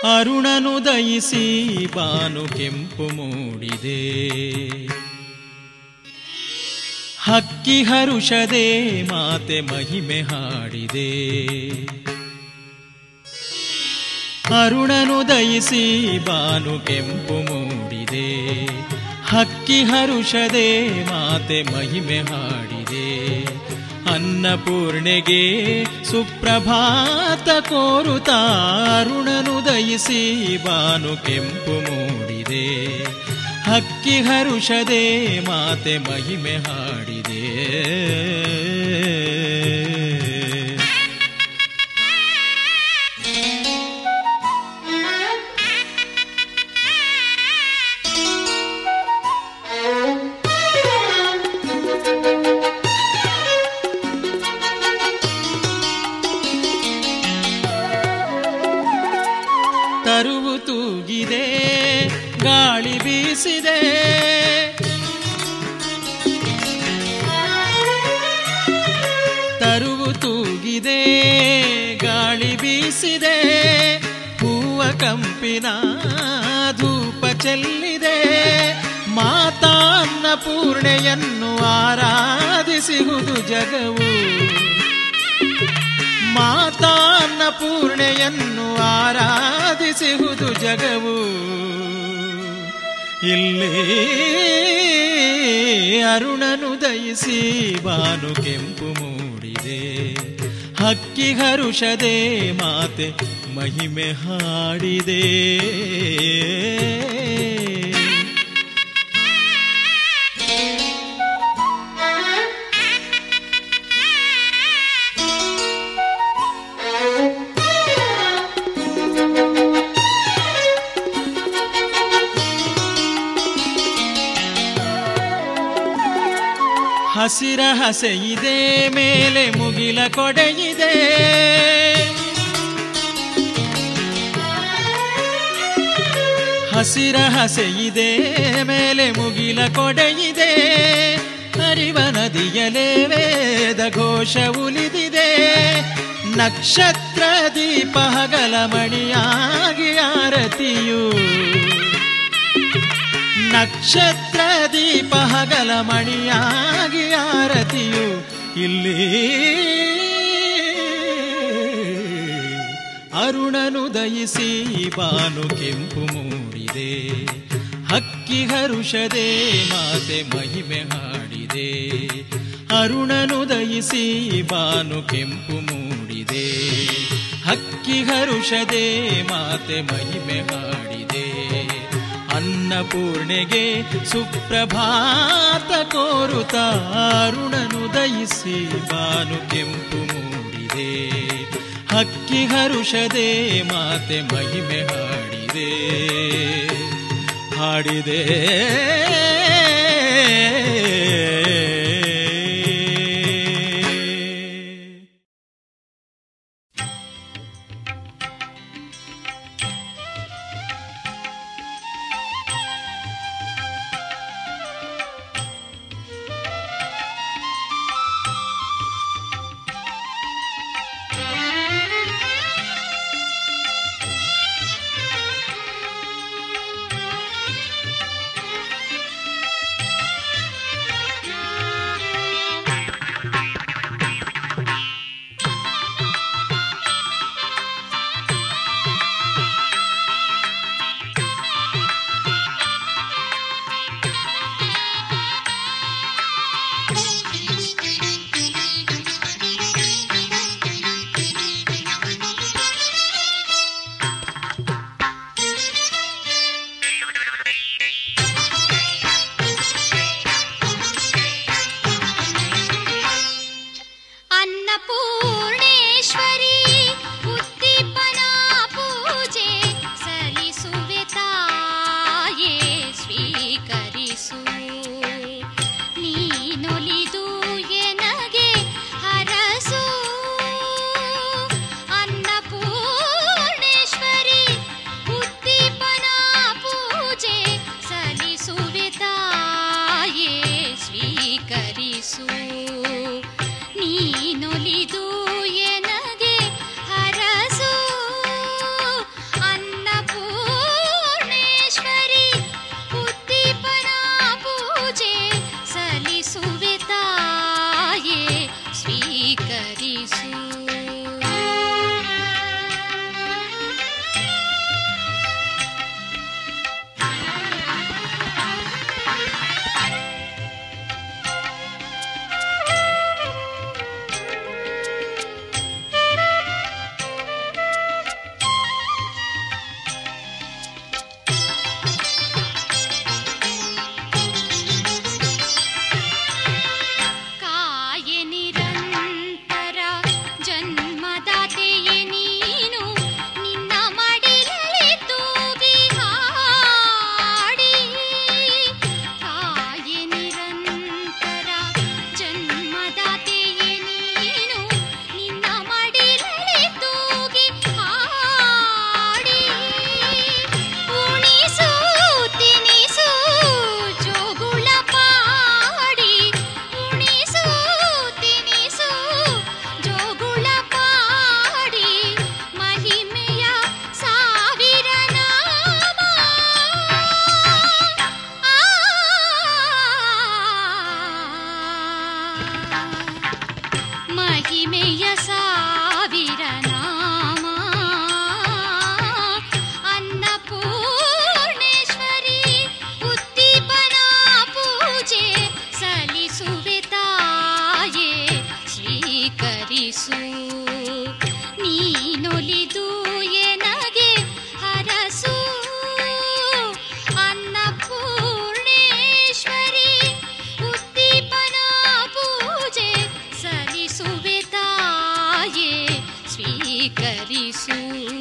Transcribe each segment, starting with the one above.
ಅರುಣನು ದಯಿಸಿ ಬಾನು ಕೆಂಪು ಮೂಡಿದೆ ಹಕ್ಕಿ ಹರುಷದೆ ಮಾತೆ ಮಹಿಮೆ ಹಾಡಿದೆ ಅರುಣನು ದಯಿಸಿ ಬಾನು ಕೆಂಪು ಮೂಡಿದೆ ಹಕ್ಕಿ ಹರುಷದೆ ಮಾತೆ ಮಹಿಮೆ ಹಾಡಿದೆ ಅನ್ನಪೂರ್ಣೆಗೆ ಸುಪ್ರಭಾತ ಕೋರುತ್ತಾ ಅರುಣನು ದಯಿಸಿ ಬಾನು ಕೆಂಪು ಮೂಡಿದೆ ಹಕ್ಕಿ ಹರುಷದೆ ಮಾತೆ ಮಹಿಮೆ ಹಾಡಿದೆ ತರುವು ತೂಗಿದೆ ಗಾಳಿ ಬೀಸಿದೆ ತರುವು ತೂಗಿದೆ ಗಾಳಿ ಬೀಸಿದೆ ಹೂವ ಕಂಪಿನ ಧೂಪ ಚೆಲ್ಲಿದೆ ಮಾತಾ ಅನ್ನಪೂರ್ಣೆಯನ್ನು ಆರಾಧಿಸುವುದು ಜಗವು ಮಾತಾ ಅನ್ನಪೂರ್ಣೆಯನ್ನು ಆರಾಧಿಸುವುದು ಜಗವು ಇಲ್ಲಿ ಅರುಣನು ದಯಿಸಿ ಬಾನು ಕೆಂಪು ಮೂಡಿದೆ ಹಕ್ಕಿ ಹರುಷದೆ ಮಾತೆ ಮಹಿಮೆ ಹಾಡಿದೆ ಹಸಿರ ಹಸೆಯಿದೆ ಮೇಲೆ ಮುಗಿಲ ಕೊಡೆಯಿದೆ ಹಸಿರ ಹಸೆಯಿದೆ ಮೇಲೆ ಮುಗಿಲ ಕೊಡೆಯಿದೆ ಹರಿವ ನದಿಯಲೇ ವೇದ ಘೋಷ ಉಲಿದಿದೆ ನಕ್ಷತ್ರ ದೀಪ ಹಗಲ ಮಣಿಯಾಗಿ ಆರತಿಯು ನಕ್ಷತ್ರ ದೀಪ ಹಗಲ ಮಣಿಯಾಗಿ ಆರತಿಯು ಇಲ್ಲಿ ಅರುಣನು ದಯಿಸಿ ಬಾನು ಕೆಂಪು ಮೂಡಿದೆ ಹಕ್ಕಿ ಹರುಷದೆ ಮಾತೆ ಮಹಿಮೆ ಹಾಡಿದೆ ಅರುಣನು ದಯಿಸಿ ಬಾನು ಕೆಂಪು ಮೂಡಿದೆ ಹಕ್ಕಿ ಹರುಷದೆ ಮಾತೆ ಮಹಿಮೆ ಹಾಡಿದೆ ಅನ್ನಪೂರ್ಣೆಗೆ ಸುಪ್ರಭಾತ ಕೋರುತ್ತ ಅರುಣನು ದಯಿಸಿ ಬಾನು ಕೆಂಪು ಮೂಡಿದೆ ಹಕ್ಕಿ ಹರುಷದೆ ಮಾತೆ ಮಹಿಮೆ ಹಾಡಿದೆ ಹಾಡಿದೆ ಸ್ವೀಕರಿಸು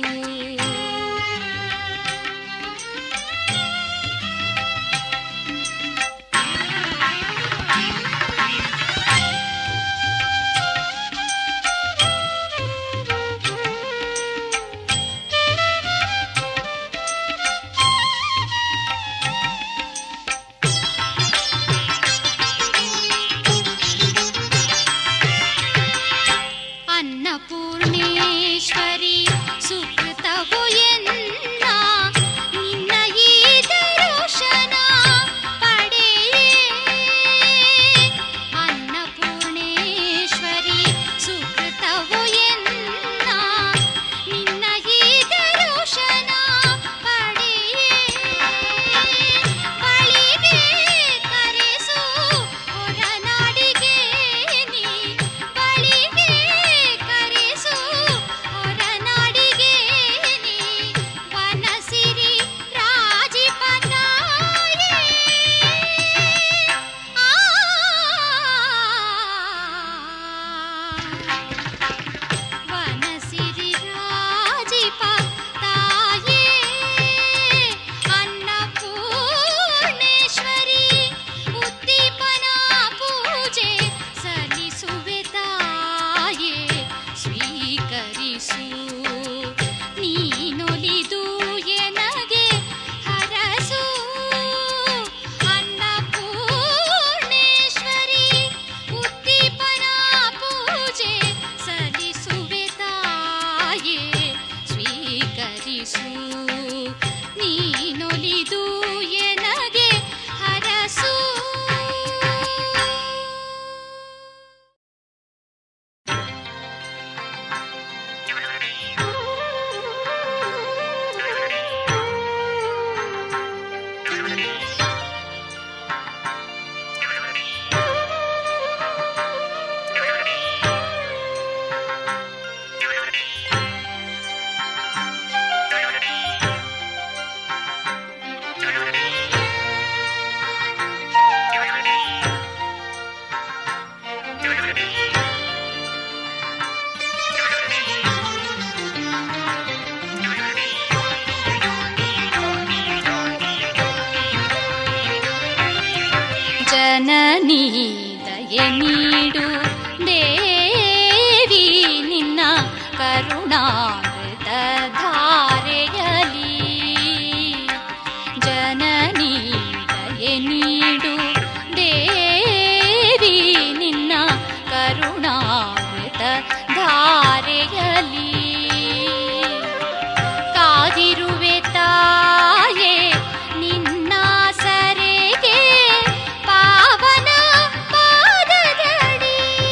ಅನ್ನಪೂರ್ಣೇಶ್ವರಿ ಸುಕೃತವು ಎನ್ನ ನಿನ್ನ ಈ ದರ್ಶನ ಪಡೆಯೇ ಅನ್ನಪೂರ್ಣೇಶ್ವರಿ ಸುಕೃತವು ಎನ್ನ ನಿನ್ನ ಈ ದರ್ಶನ ಪಡೆಯೇ ಬಳಿಗೆ ಕರೆಸು ಹೊರನಾಡಿಗೆ ನೀ ಬಳಿಗೆ ಕರೆಸು ಹೊರನಾಡಿಗೆ ನೀ ವನಸಿರಿ ರಾಜಿಪದಾಯೇ ವನಸಿರಿ ರಾಜಿಪ ತಾಯೇ ಅನ್ನಪೂರ್ಣೇಶ್ವರಿ ಉದ್ದೀಪನ ಪೂಜೆ ಸಲ್ಲಿಸುವೆ ತಾಯೇ ಸ್ವೀಕರಿಸು ನೀನೊಲಿದು ಎನಗೆ ಹರಸು ಅನ್ನಪೂರ್ಣೇಶ್ವರಿ ಉದ್ದೀಪನ ಪೂಜೆ ಸಲ್ಲಿಸುವೆ ತಾಯೇ ಸ್ವೀಕರಿಸು ನೀನೊಲಿದು ಎನಗೆ ಹರಸು ಜನನಿ ದಯೆ ನೀಡು ದೇವಿ ನಿನ್ನ ಕರುಣಾಮೃತ ಧಾರೆಯಲಿ ಜನನಿ ದಯೆ ನೀಡು ದೇವಿ ನಿನ್ನ ಕರುಣಾಮೃತ ಧಾರೆಯಲಿ ಕಾದಿರುವೆ ತಾಯೇ ನಿನ್ನ ಸರೆಗೆ ಪಾವನ ಪಾದದಡಿ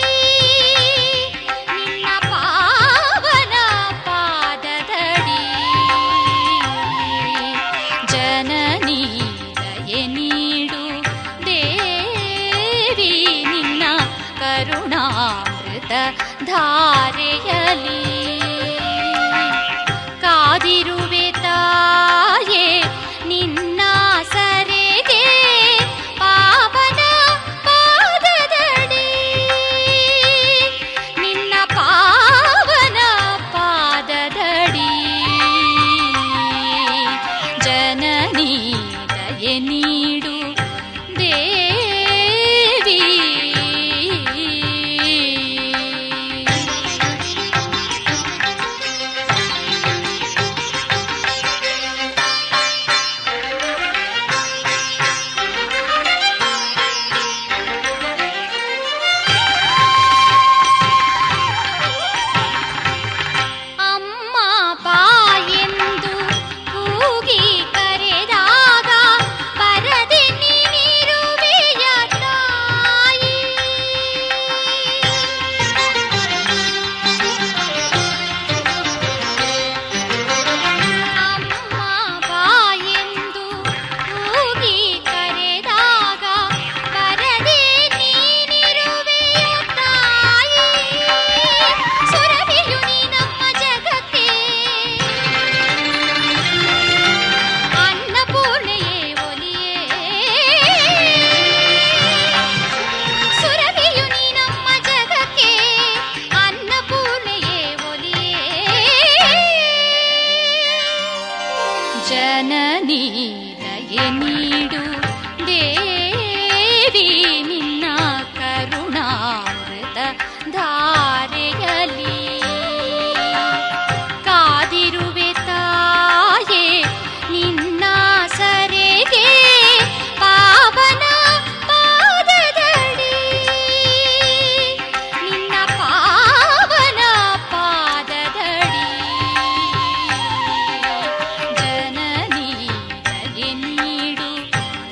ಜನನಿ ದಯೆ ನೀಡು ದೇವಿ ನಿನ್ನ ಕರುಣಾಮೃತ ಧಾರೆಯಲಿ ಕಾದಿರುವೆ ತಾಯೇ ನಿನ್ನ ಸರೆಗೆ ಪಾವನ ಪಾದದಡಿ ನಿನ್ನ ಪಾವನ ಪಾದದಡಿ ಜನನಿ ದಯೆ ನೀಡು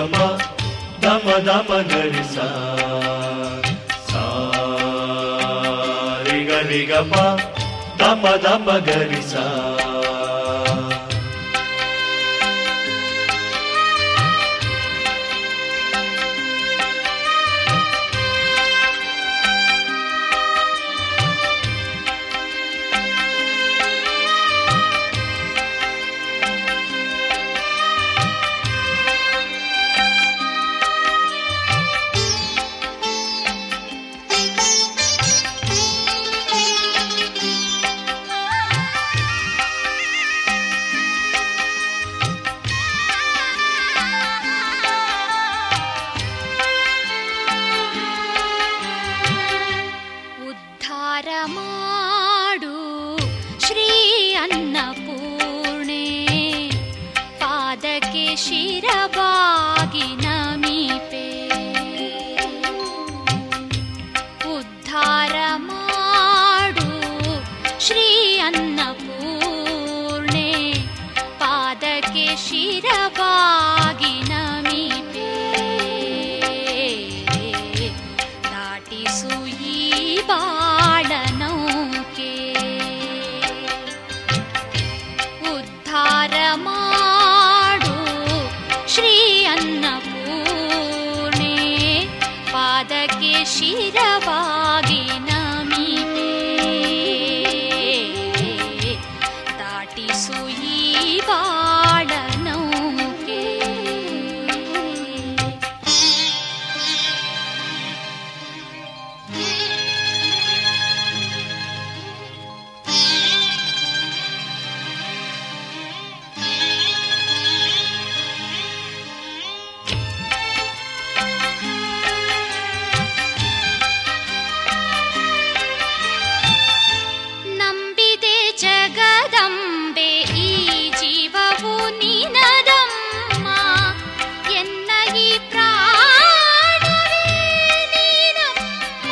ಪ ದಮ ದಮ ಗರಿ ಸಾ ಸಾ ರಿ ಗ ರಿ ಗ ಪ ದಮ ದಮ ಗರಿ ಸಾ ಉದ್ಧಾರ ಮಾಡು ಶ್ರೀ ಅನ್ನಪೂರ್ಣೆ ಪಾದಕ್ಕೆ ಶಿರಬಾಗಿ ನಮಿಪೆ ಉದ್ಧಾರ ಮಾಡು ಶ್ರೀ ಅನ್ನಪೂರ್ಣೆ ಪಾದಕ್ಕೆ ಶಿರಬಾಗಿ ನಮಿಪೆ ದಾಟಿಸು ಈ ಬಾಳನೌಕೆ ಉದ್ಧಾರ ಮಾಡು ಶ್ರೀ ಅನ್ನಪೂರ್ಣೆ ಪಾದಕ್ಕೆ ಶಿರವಾಗಿ ನಮಿಪೆ ದಾಟಿಸು ಈ ಬಾಳನೌಕೆ ನಂಬಿದೆ ಜಗದಂಬೆ ಈ ಜೀವವು ನಿನದಮ್ಮ ಎನ್ನ ಈ ಪ್ರಾಣವೇ ನೀನಮ್ಮ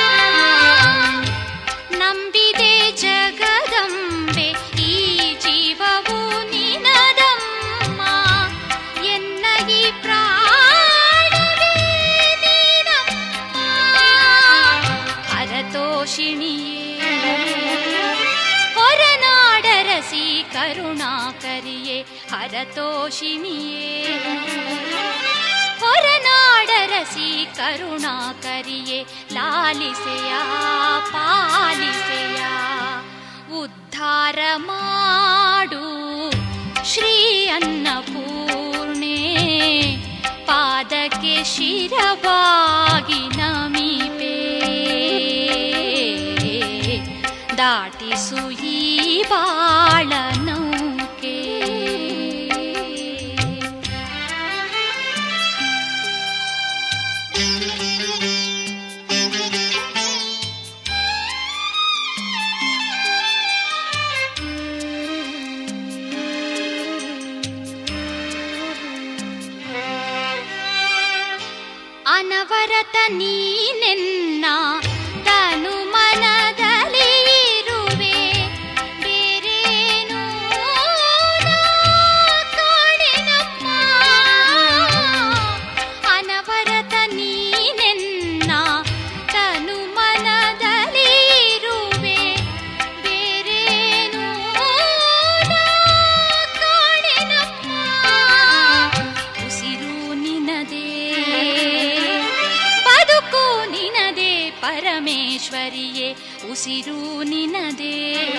ನಂಬಿದೆ ಜಗದಂಬೆ ಈ ಜೀವವು ನಿನದಮ್ಮ ಎನ್ನ ಈ ಪ್ರಾಣವೇ ನೀನಮ್ಮ ಹರತೋಷಿಣಿಯೇ ಹೊರನಾಡರಸಿ ಕರುಣಾಕರಿಯೇ ಹರತೋಷಿಣಿಯೇ ಹೊರನಾಡರಸಿ ಕರುಣಾಕರಿಯೇ ಲಾಲಿಸೆಯ ಪಾಲಿಸೆಯ ಉದ್ಧಾರ ಮಾಡು ಶ್ರೀ ಅನ್ನಪೂರ್ಣೆ ಪಾದಕ್ಕೆ ಶಿರವಾಗಿ ನಮಿಪೆ ದಾಟಿಸು ಈ ಬಾಳನೌಕೆ ಅನವರತ ನೀನೆನ್ನ ತನು ಮನದಲ್ಲಿ ಇರುವೆ ಬೇರೇನೂ ನಾ ಕಾಣೆನಮ್ಮ. ಅನವರತ ನೀನೆನ್ನ ತನು ಮನದಲ್ಲಿ ಇರುವೆ ಬೇರೇನೂ ನಾ ಕಾಣೆನಮ್ಮ. ಉಸಿರು ನಿನದೇ ಬದುಕು ನಿನದೇ ಪರಮೇಶ್ವರಿಯೇ ಉಸಿರು ನಿನದೇ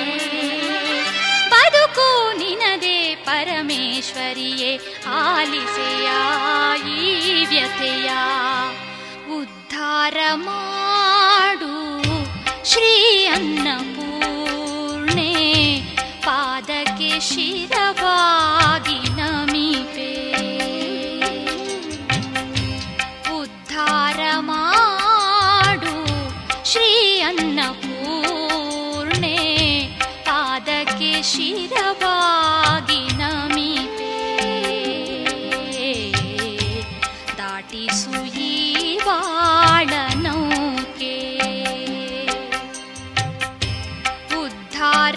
ಬದುಕು ನಿನದೇ ಪರಮೇಶ್ವರಿಯೇ ಆಲಿಸೆಯ ಈ ವ್ಯಥೆಯ ಉದ್ಧಾರ ಮಾಡು ಶ್ರೀ ಅನ್ನಪೂರ್ಣೆ ಪಾದಕ್ಕೆ ಶಿರವಾಗಿ ನಮಿಪೆ ಉದ್ಧಾರ ಮಾಡು ಶ್ರೀ ಅನ್ನಪೂರ್ಣೆ ಪಾದಕ್ಕೆ ಶಿರವಾಗಿ ನಮಿಪೆ ದಾಟಿಸು ಈ ಬಾಳನೌಕೆ ಉದ್ಧಾರ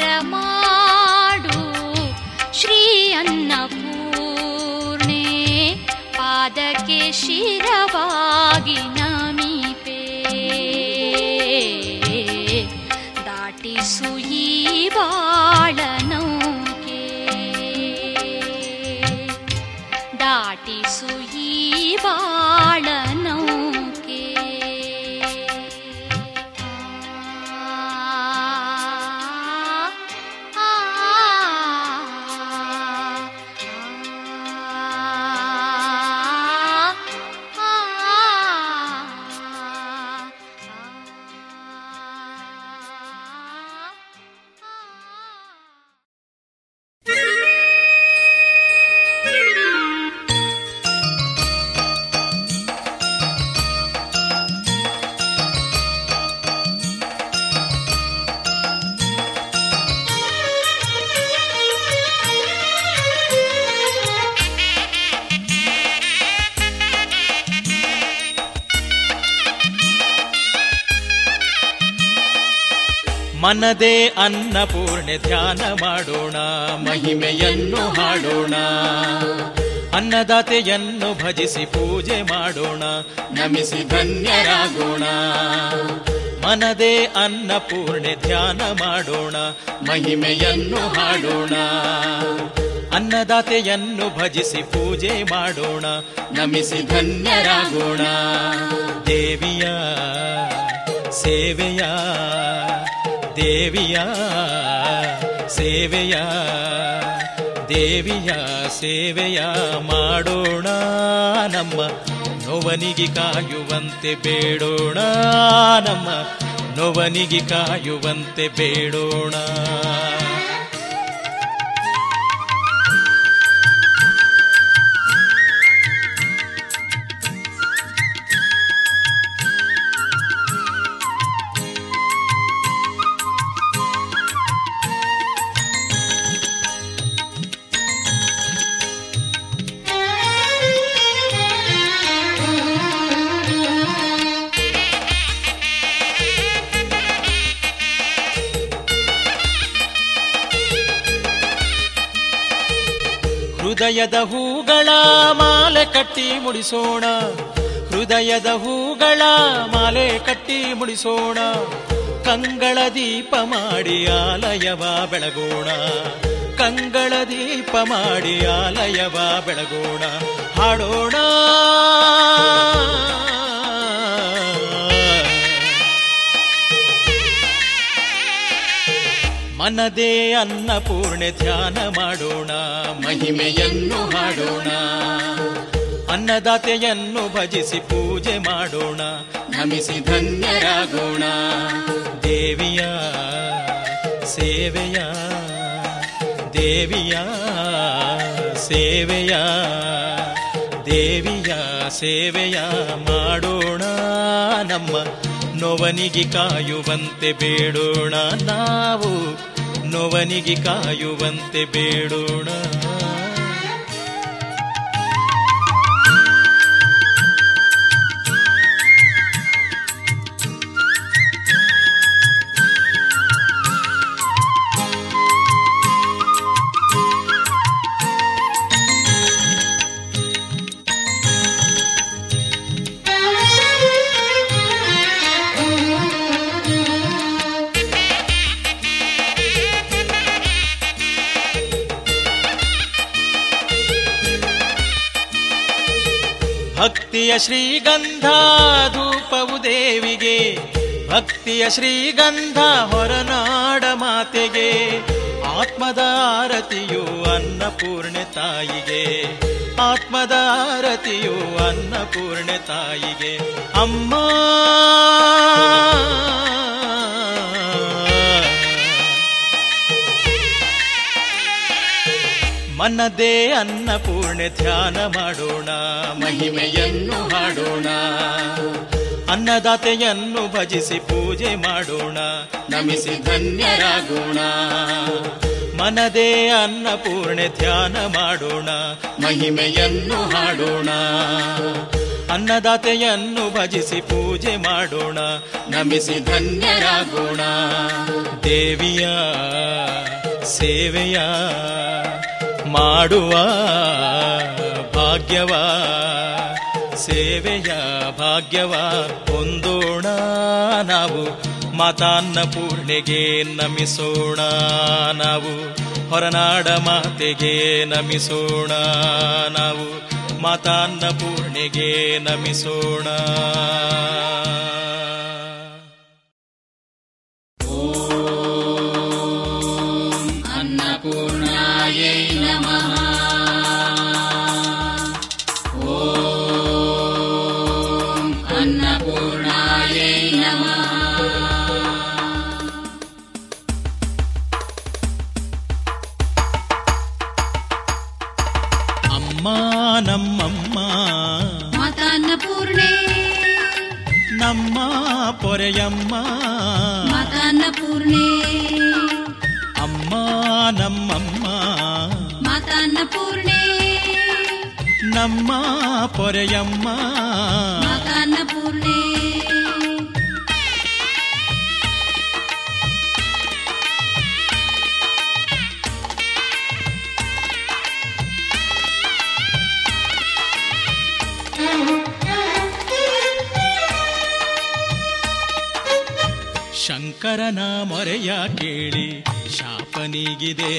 ಮಾಡು ಶ್ರೀ ಅನ್ನಪೂರ್ಣೆ ಪಾದ ಪಾದಕ್ಕೆ ಶಿರವಾಗಿ ನಮಿಪೆ ದಾಟಿಸು ಈ ಬಾಳ ನೌಕೆ ದಾಟಿಸು ಈ ಬಾಳ ನೌಕೆ ಮನದೇ ಅನ್ನಪೂರ್ಣೆ ಧ್ಯಾನ ಮಾಡೋಣ ಮಹಿಮೆಯನ್ನು ಹಾಡೋಣ ಅನ್ನದಾತೆಯನ್ನು ಭಜಿಸಿ ಪೂಜೆ ಮಾಡೋಣ ನಮಿಸಿ ಧನ್ಯರಾಗೋಣ ಮನದೇ ಅನ್ನಪೂರ್ಣೆ ಧ್ಯಾನ ಮಾಡೋಣ ಮಹಿಮೆಯನ್ನು ಹಾಡೋಣ ಅನ್ನದಾತೆಯನ್ನು ಭಜಿಸಿ ಪೂಜೆ ಮಾಡೋಣ ನಮಿಸಿ ಧನ್ಯರಾಗೋಣ ದೇವಿಯ ಸೇವೆಯ ದೇವಿಯ ಸೇವೆಯ ದೇವಿಯ ಸೇವೆಯ ಮಾಡೋಣ ನಮ್ಮ ನೋವನಿಗೆ ಕಾಯುವಂತೆ ಬೇಡೋಣ ನಮ್ಮ ನೋವನಿಗೆ ಕಾಯುವಂತೆ ಬೇಡೋಣ ಹೃದಯದ ಹೂಗಳ ಮಾಲೆ ಕಟ್ಟಿ ಮುಡಿಸೋಣ ಹೃದಯದ ಹೂಗಳ ಮಾಲೆ ಕಟ್ಟಿ ಮುಡಿಸೋಣ ಕಂಗಳ ದೀಪ ಮಾಡಿ ಆಲಯವ ಬೆಳಗೋಣ ಕಂಗಳ ದೀಪ ಮಾಡಿ ಆಲಯವ ಬೆಳಗೋಣ ಹಾಡೋಣ ಮನದೇ ಅನ್ನಪೂರ್ಣೆ ಧ್ಯಾನ ಮಾಡೋಣ ಮಹಿಮೆಯನ್ನು ಹಾಡೋಣ ಅನ್ನದಾತೆಯನ್ನು ಭಜಿಸಿ ಪೂಜೆ ಮಾಡೋಣ ನಮಿಸಿ ಧನ್ಯರಾಗೋಣ ದೇವಿಯ ಸೇವೆಯ ದೇವಿಯ ಸೇವೆಯ ದೇವಿಯ ಸೇವೆಯ ಮಾಡೋಣ ನಮ್ಮ ನೋವನಿಗೆ ಕಾಯುವಂತೆ ಬೇಡೋಣ ನಾವು ನೋವನಿಗೆ ಕಾಯುವಂತೆ ಬೇಡೋಣ ಭಕ್ತಿಯ ಶ್ರೀಗಂಧ ಧೂಪವು ದೇವಿಗೆ ಭಕ್ತಿಯ ಶ್ರೀಗಂಧ ಹೊರನಾಡ ಮಾತೆಗೆ ಆತ್ಮದ ಆರತಿಯು ಅನ್ನಪೂರ್ಣೆ ತಾಯಿಗೆ ಆತ್ಮದ ಆರತಿಯು ಅನ್ನಪೂರ್ಣೆ ತಾಯಿಗೆ ಅಮ್ಮ ಮನದೇ ಅನ್ನಪೂರ್ಣೆ ಧ್ಯಾನ ಮಾಡೋಣ ಮಹಿಮೆಯನ್ನು ಹಾಡೋಣ ಅನ್ನದಾತೆಯನ್ನು ಭಜಿಸಿ ಪೂಜೆ ಮಾಡೋಣ ನಮಿಸಿ ಧನ್ಯರಾಗೋಣ ಮನದೇ ಅನ್ನಪೂರ್ಣೆ ಧ್ಯಾನ ಮಾಡೋಣ ಮಹಿಮೆಯನ್ನು ಹಾಡೋಣ ಅನ್ನದಾತೆಯನ್ನು ಭಜಿಸಿ ಪೂಜೆ ಮಾಡೋಣ ನಮಿಸಿ ಧನ್ಯರಾಗೋಣ ದೇವಿಯ ಸೇವೆಯ ಮಾಡುವ ಭಾಗ್ಯವ ಸೇವೆಯ ಭಾಗ್ಯವ ಹೊಂದೋಣ ನಾವು ಮಾತಾನ್ನ ಪೂರ್ಣೆಗೆ ನಮಿಸೋಣ ನಾವು ಹೊರನಾಡ ಮಾತೆಗೆ ನಮಿಸೋಣ ನಾವು ಮಾತಾನ್ನ ಪೂರ್ಣೆಗೆ ನಮಿಸೋಣ अन्नपूर्णायै नमः ॐ अन्नपूर्णायै नमः ಅಮ್ಮ ನಮ್ಮಮ್ಮ मातान्नपूर्णे ನಮ್ಮ ಪೊರೆಯಮ್ಮ मातान्नपूर्णे ಅಮ್ಮ ನಮ್ಮಮ್ಮ मातान्नपूर्णे ನಮ್ಮ ಪೊರೆಯಮ್ಮ मातान्नपूर्णे ಶಂಕರನ ಮೊರೆಯ ಕೇಳಿ ಶಾಪನಿಗಿದೆ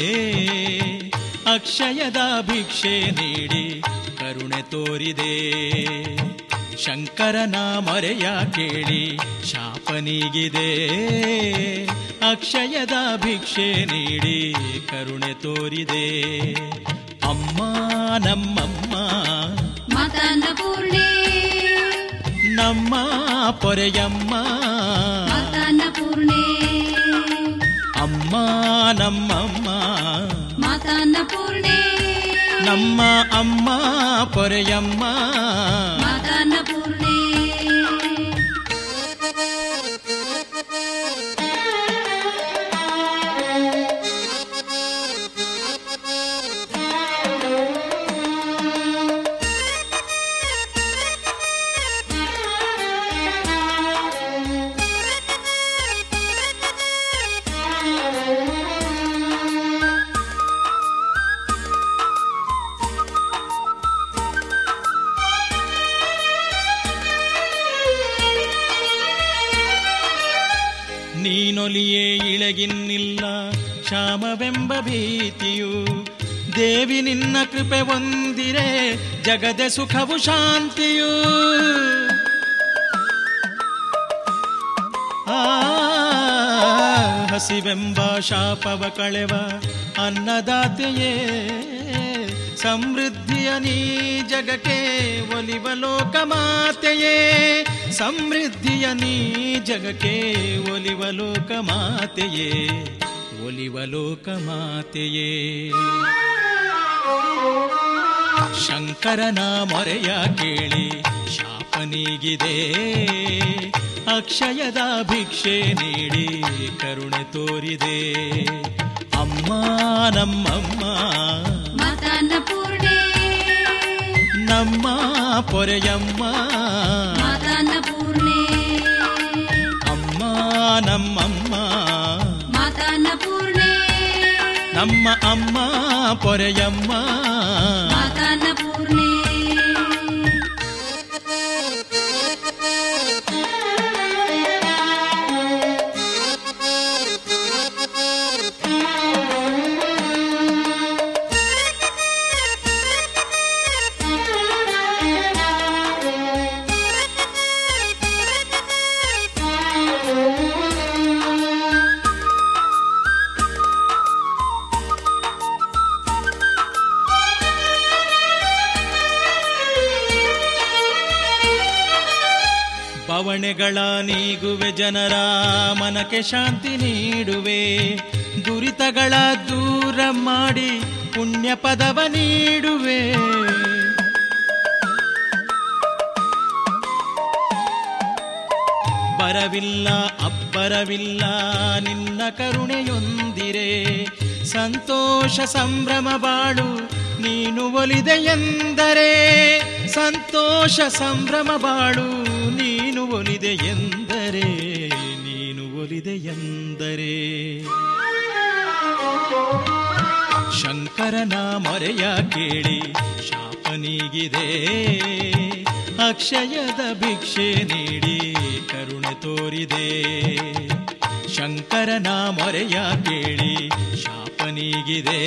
ಅಕ್ಷಯದ ಭಿಕ್ಷೆ ನೀಡಿ ಕರುಣೆ ತೋರಿದೆ ಶಂಕರನ ಮೊರೆಯ ಕೇಳಿ ಶಾಪನಿಗಿದೆ ಅಕ್ಷಯದ ಭಿಕ್ಷೆ ನೀಡಿ ಕರುಣೆ ತೋರಿದೆ ಅಮ್ಮ ನಮ್ಮಮ್ಮ मातान्नपूर्णे ನಮ್ಮ ಪೊರೆಯಮ್ಮ मातान्नपूर्णे ಅಮ್ಮ ನಮ್ಮಮ್ಮ मातान्नपूर्णे ನಮ್ಮ ಅಮ್ಮ ಪೊರೆಯಮ್ಮ मातान्नपूर्णे ನೀನೊಲಿಯೇ ಇಳಗಿನ್ನಿಲ್ಲ ಕ್ಷಾಮವೆಂಬ ಭೀತಿಯು ದೇವಿ ನಿನ್ನ ಕೃಪೆ ಹೊಂದಿರೆ ಜಗದ ಸುಖವು ಶಾಂತಿಯು ಆ ಹಸಿವೆಂಬ ಶಾಪವ ಕಳೆವ ಅನ್ನದಾತೆಯೇ ಸಮೃದ್ಧಿಯ ನೀ ಜಗಕ್ಕೆ ಒಲಿವ ಲೋಕ ಮಾತೆಯೇ ಸಮೃದ್ಧಿಯ ನೀ ಜಗಕ್ಕೆ ಒಲಿವ ಲೋಕ ಮಾತೆಯೇ ಒಲಿವ ಲೋಕ ಮಾತೆಯೇ ಶಂಕರನ ಮೊರೆಯ ಕೇಳಿ ಶಾಪನಿಗಿದೆ ಅಕ್ಷಯದ ಭಿಕ್ಷೆ ನೀಡಿ ಕರುಣೆ ತೋರಿದೆ ಅಮ್ಮ ನಮ್ಮಮ್ಮ ಮಾತಾನ್ನಪೂರ್ಣೆ ನಮ್ಮ ಪೊರೆಯಮ್ಮ ಮಾತಾನ್ನಪೂರ್ಣೆ ಅಮ್ಮ ನಮ್ಮಮ್ಮ ಮಾತಾನ್ನಪೂರ್ಣೆ ನಮ್ಮ ಅಮ್ಮ ಪೊರೆಯಮ್ಮ ಮಾತಾನ್ನಪೂರ್ಣೆ ಬವಣೆಗಳ ನೀಗುವೆ ಜನರ ಮನಕ್ಕೆ ಶಾಂತಿ ನೀಡುವೆ ದುರಿತಗಳ ದೂರ ಮಾಡಿ ಪುಣ್ಯ ಪದವ ನೀಡುವೆ ಬರವಿಲ್ಲ ಅಬ್ಬರವಿಲ್ಲ ನಿನ್ನ ಕರುಣೆಯೊಂದಿರೆ ಸಂತೋಷ ಸಂಭ್ರಮ ಬಾಳು ನೀನು ಒಲಿದೆ ಎಂದರೆ ಸಂತೋಷ ಸಂಭ್ರಮ ಬಾಳು ನೀನು ಒಲಿದೆ ಎಂದರೆ ನೀನು ಒಲಿದೆ ಎಂದರೆ ಶಂಕರನ ಮೊರೆಯ ಕೇಳಿ ಶಾಪನಿಗಿದೆ ಅಕ್ಷಯದ ಭಿಕ್ಷೆ ನೀಡಿ ಕರುಣೆ ತೋರಿದೆ ಶಂಕರನ ಮೊರೆಯ ಕೇಳಿ ಶಾಪನಿಗಿದೆ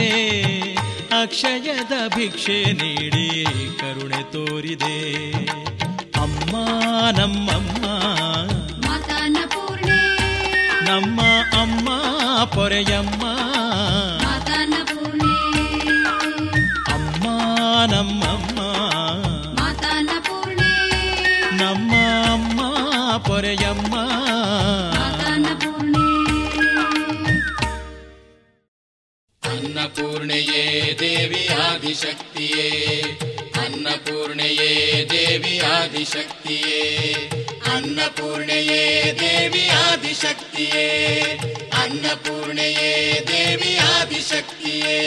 ಅಕ್ಷಯದ ಭಿಕ್ಷೆ ನೀಡಿ ಕರುಣೆ ತೋರಿದೆ ಅಮ್ಮ ನಮ್ಮಮ್ಮ ಮಾತಾ ಅನ್ನಪೂರ್ಣೆ ನಮ್ಮ ಅಮ್ಮ ಪೊರೆಯಮ್ಮ ಮಾತಾ ಅನ್ನಪೂರ್ಣೆ ಅಮ್ಮ ನಮ್ಮಮ್ಮ ಮಾತಾ ಅನ್ನಪೂರ್ಣೆ ನಮ್ಮ ಅಮ್ಮ ಪೊರೆಯಮ್ಮ ಮಾತಾ ಅನ್ನಪೂರ್ಣೆ ಅನ್ನಪೂರ್ಣೆಯೇ ದೇವಿ ಆದಿಶಕ್ತಿಯೇ ಅನ್ನಪೂರ್ಣೆಯೇ ದೇವಿ ಆದಿಶಕ್ತಿಯೇ ಅನ್ನಪೂರ್ಣೆಯೇ ದೇವಿ ಆದಿಶಕ್ತಿಯೇ ಅನ್ನಪೂರ್ಣೆಯೇ ದೇವಿ ಆದಿಶಕ್ತಿಯೇ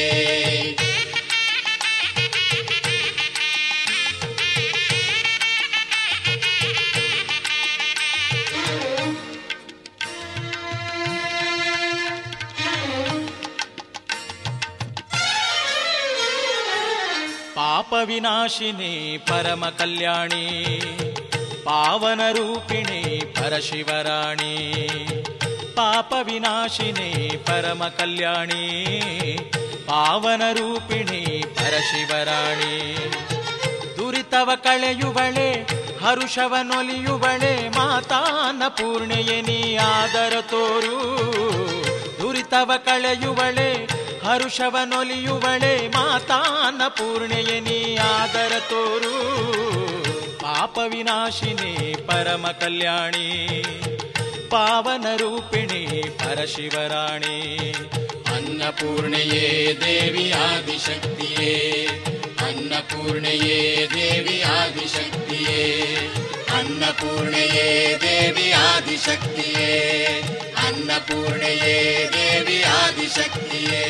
ಪಾಪ ವಿನಾಶಿನಿ ಪರಮ ಕಲ್ಯಾಣಿ ಪಾವನ ರೂಪಿಣಿ ಪರಶಿವರಾಣಿ ಪಾಪ ವಿನಾಶಿನಿ ಪರಮ ಕಲ್ಯಾಣಿ ಪಾವನ ರೂಪಿಣಿ ಪರಶಿವರಾಣಿ ದುರಿತವ ಕಳೆಯುವಳೆ ಹರುಷವನೊಲಿಯುವಳೆ ಮಾತಾನ ಪೂರ್ಣೆಯೇ ನೀ ಆದರ ತೋರು ದುರಿತವ ಕಳೆಯುವಳೆ ಹರುಷವನೊಲಿಯುವಳೆ ಮಾತಾನ ಪೂರ್ಣೆಯೇ ನೀ ಆದರ ತೋರು ಪಾಪ ವಿನಾಶಿನಿ ಪರಮ ಕಲ್ಯಾಣಿ ಪಾವನ ರೂಪಿಣಿ ಪರಶಿವರಾಣಿ ಅನ್ನಪೂರ್ಣೆಯೇ ದೇವಿ ಆದಿಶಕ್ತಿಯೇ ಅನ್ನಪೂರ್ಣೆಯೇ ದೇವಿ ಆದಿಶಕ್ತಿಯೇ ಅನ್ನಪೂರ್ಣೆಯೇ ದೇವಿ ಆದಿಶಕ್ತಿಯೇ ಅನ್ನಪೂರ್ಣೆಯೇ ದೇವಿ ಆದಿಶಕ್ತಿಯೇ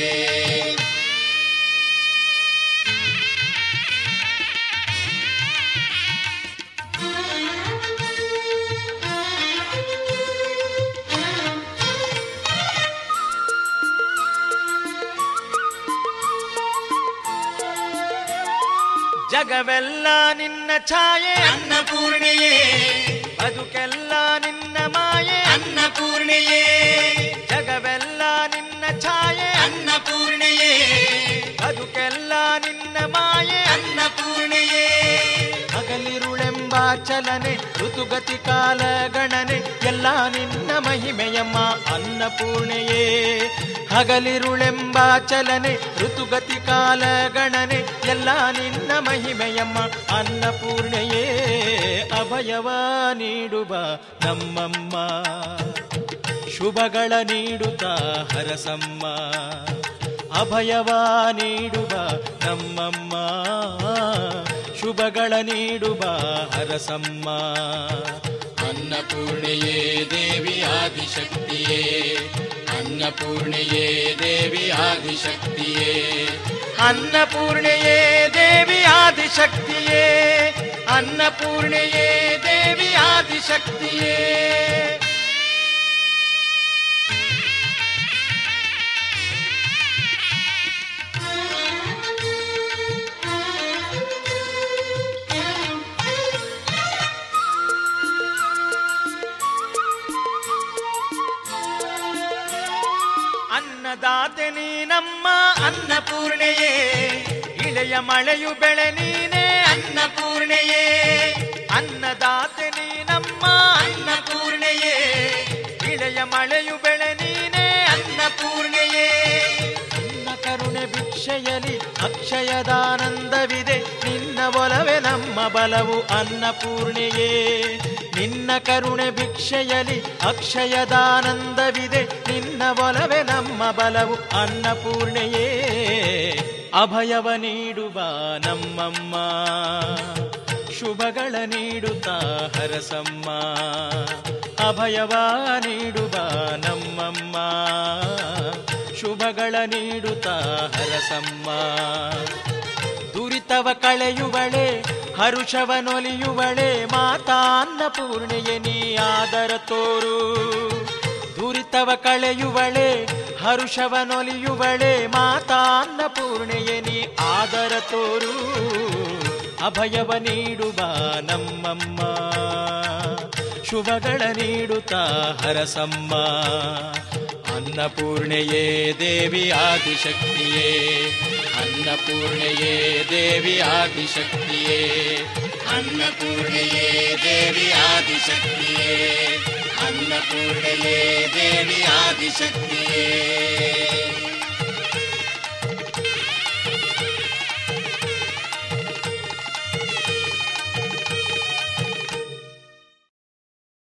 ಜಗವೆಲ್ಲ ನಿನ್ನ ಛಾಯೆ ಅನ್ನಪೂರ್ಣೆಯೇ ಬದುಕೆಲ್ಲ ನಿನ್ನ ಮಾಯೆ ಅನ್ನಪೂರ್ಣೆಯೇ ಜಗವೆಲ್ಲ ನಿನ್ನ ಛಾಯೆ ಅನ್ನಪೂರ್ಣೆಯೇ ಬದುಕೆಲ್ಲ ನಿನ್ನ ಮಾಯೆ ಅನ್ನಪೂರ್ಣೆಯೇ ಹಗಲಿರುಳೆಂಬ ಚಲನೆ ಋತುಗತಿ ಕಾಲ ಗಣನೆ ಎಲ್ಲ ನಿನ್ನ ಮಹಿಮೆಯಮ್ಮ ಅನ್ನಪೂರ್ಣೆಯೇ ಹಗಲಿರುಳೆಂಬ ಚಲನೆ ಋತುಗತಿ ಕಾಲ ಗಣನೆ ಎಲ್ಲ ನಿನ್ನ ಮಹಿಮೆಯಮ್ಮ ಅನ್ನಪೂರ್ಣೆಯೇ ಅಭಯವ ನೀಡುವ ನಮ್ಮಮ್ಮ ಶುಭಗಳ ನೀಡುತ್ತ ಹರಸಮ್ಮ ಅಭಯವ ನೀಡುವ ನಮ್ಮಮ್ಮ ಶುಭಗಳ ನೀಡುವ ಹರಸಮ್ಮ ಅನ್ನಪೂರ್ಣೆಯೇ ದೇವಿ ಆದಿಶಕ್ತಿಯೇ ಅನ್ನಪೂರ್ಣೆಯೇ ದೇವಿ ಆದಿಶಕ್ತಿಯೇ ಅನ್ನಪೂರ್ಣೆಯೇ ದೇವಿ ಆದಿಶಕ್ತಿಯೇ ಅನ್ನಪೂರ್ಣೆಯೇ ದೇವಿ ಆದಿಶಕ್ತಿಯೇ ಅನ್ನದಾತೆ ನೀನಮ್ಮ ಅನ್ನಪೂರ್ಣೆಯೇ ಇಳೆಯ ಮಳೆಯು ಬೆಳೆ ನೀನೇ ಅನ್ನಪೂರ್ಣೆಯೇ ಅನ್ನದಾತೆ ನೀನಮ್ಮ ಅನ್ನಪೂರ್ಣೆಯೇ ಇಳೆಯ ಮಳೆಯು ಬೆಳೆ ನೀನೇ ಅನ್ನಪೂರ್ಣೆಯೇ ನಿನ್ನ ಕರುಣೆ ಭಿಕ್ಷೆಯಲಿ ಅಕ್ಷಯದಾನಂದವಿದೆ ನಿನ್ನ ಒಲವೇ ನಮ್ಮ ಬಲವು ಅನ್ನಪೂರ್ಣೆಯೇ ನಿನ್ನ ಕರುಣೆ ಭಿಕ್ಷೆಯಲಿ ಅಕ್ಷಯದಾನಂದವಿದೆ ನಿನ್ನ ಒಲವೇ ನಮ್ಮ ಬಲವು ಅನ್ನಪೂರ್ಣೆಯೇ ಅಭಯವ ನೀಡುವ ನಮ್ಮಮ್ಮ ಶುಭಗಳ ನೀಡುತ್ತಾ ಹರಸಮ್ಮ ಅಭಯವ ನೀಡುವ ನಮ್ಮಮ್ಮ ಶುಭಗಳ ನೀಡುತ್ತಾ ಹರಸಮ್ಮ ದುರಿತವ ಕಳೆಯುವಳೆ ಹರುಷವನೊಲಿಯುವಳೆ ಮಾತಾ ಅನ್ನಪೂರ್ಣೆಯೇ ನೀ ಆದರ ತೋರು ದುರಿತವ ಕಳೆಯುವಳೆ ಹರುಷವನೊಲಿಯುವಳೆ ಮಾತಾ ಅನ್ನಪೂರ್ಣೆಯೇ ನೀ ಆದರ ತೋರು ಅಭಯವ ನೀಡುವ ನಮ್ಮಮ್ಮ ಶುಭಗಳ ನೀಡುತ್ತಾ ಹರಸಮ್ಮ ಅನ್ನಪೂರ್ಣೆಯೇ ದೇವಿ ಆದಿಶಕ್ತಿಯೇ ಅನ್ನಪೂರ್ಣೆಯೇ ದೇವಿ ಆದಿಶಕ್ತಿಯೇ ಅನ್ನಪೂರ್ಣೆಯೇ ದೇವಿ ಆದಿಶಕ್ತಿಯೇ ಅನ್ನಪೂರ್ಣೆಯೇ ದೇವಿ ಆದಿಶಕ್ತಿಯೇ